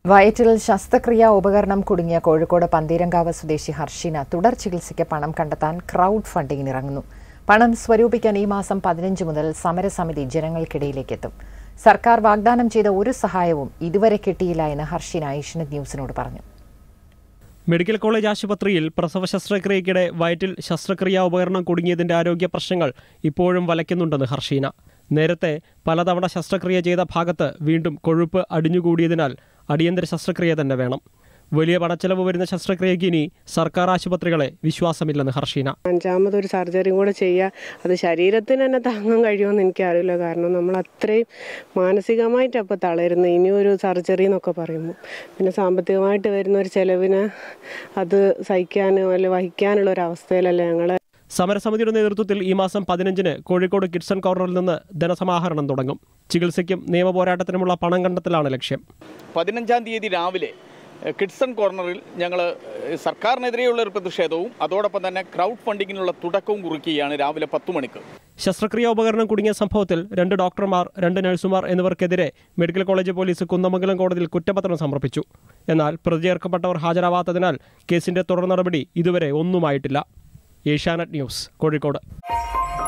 വയറ്റിൽ ശസ്ത്രക്രിയാ ഉപകരണം കുടുങ്ങിയ കോഴിക്കോട് പന്തീരങ്കാവ് സ്വദേശി ഹർഷിന തുടർ ചികിത്സയ്ക്ക് പണം കണ്ടെത്താൻ ക്രൗഡ് ഫണ്ടിങ്ങിന് ഇറങ്ങുന്നു പണം സ്വരൂപിക്കാൻ ഈ മാസം പതിനഞ്ച് മുതൽ സമരസമിതി ജനങ്ങൾക്കിടയിലേക്ക് എത്തും സർക്കാർ വാഗ്ദാനം ചെയ്ത ഒരു സഹായവും ഇതുവരെ കിട്ടിയില്ല എന്ന് ഹർഷിന ഏഷ്യനെറ്റ് ന്യൂസിനോട് പറഞ്ഞു മെഡിക്കൽ കോളേജ് ആശുപത്രിയിൽ പ്രസവ ശസ്ത്രക്രിയയ്ക്കിടെ വയറ്റിൽ ശസ്ത്രക്രിയാ ഉപകരണം കുടുങ്ങിയതിന്റെ ആരോഗ്യ പ്രശ്നങ്ങൾ ഇപ്പോഴും വലയ്ക്കുന്നുണ്ടെന്ന് ഹർഷീന നേരത്തെ പലതവണ ശസ്ത്രക്രിയ ചെയ്ത ഭാഗത്ത് വീണ്ടും കൊഴുപ്പ് അടിഞ്ഞുകൂടിയതിനാൽ അടിയന്തര ശസ്ത്രക്രിയ തന്നെ വേണം വലിയ പണച്ചെലവ് വരുന്ന ശസ്ത്രക്രിയയ്ക്ക് ഇനി സർക്കാർ ആശുപത്രികളെ വിശ്വാസമില്ലെന്ന് ഹർഷീന അഞ്ചാമതൊരു സർജറിയും കൂടെ ചെയ്യുക അത് ശരീരത്തിന് തന്നെ താങ്ങാൻ കഴിയുമെന്ന് എനിക്കറിയില്ല കാരണം നമ്മൾ അത്രയും മാനസികമായിട്ട് അപ്പോൾ തളരുന്നു ഇനി ഒരു സർജറി എന്നൊക്കെ പറയുമ്പോൾ പിന്നെ സാമ്പത്തികമായിട്ട് വരുന്ന ഒരു ചെലവിന് അത് സഹിക്കാനോ അല്ലെ വഹിക്കാനുള്ള ഒരു അവസ്ഥയിലല്ല ഞങ്ങൾ സമരസമിതിയുടെ നേതൃത്വത്തിൽ ഈ മാസം പതിനഞ്ചിന് കോഴിക്കോട് കിഡ്സൺ കോർണറിൽ നിന്ന് ധനസമാഹരണം തുടങ്ങും ചികിത്സയ്ക്കും നിയമപോരാട്ടത്തിനുമുള്ള പണം കണ്ടെത്തലാണ് ലക്ഷ്യം പതിനഞ്ചാം തീയതി രാവിലെ എഹ്, കിഡ്സൺ കോർണറിൽ ഞങ്ങൾ സർക്കാരിനെതിരെയുള്ള ഒരു പ്രതിഷേധവും അതോടൊപ്പം തന്നെ ക്രൗഡ് ഫണ്ടിങ്ങിനുള്ള തുടക്കവും കുറിക്കുകയാണ് രാവിലെ പത്തു മണിക്ക് ശസ്ത്രക്രിയാ ഉപകരണം കുടുങ്ങിയ സംഭവത്തിൽ രണ്ട് ഡോക്ടർമാർ രണ്ട് നഴ്സുമാർ എന്നിവർക്കെതിരെ മെഡിക്കൽ കോളേജ് പോലീസ് കുന്നമംഗലം കോടതിയിൽ കുറ്റപത്രം സമർപ്പിച്ചു എന്നാൽ പ്രതി ചേർക്കപ്പെട്ടവർ ഹാജരാവാത്തതിനാൽ കേസിന്റെ തുടർ നടപടി ഇതുവരെ ഒന്നുമായിട്ടില്ല ഏഷ്യാനെറ്റ് ന്യൂസ് കോഴിക്കോട്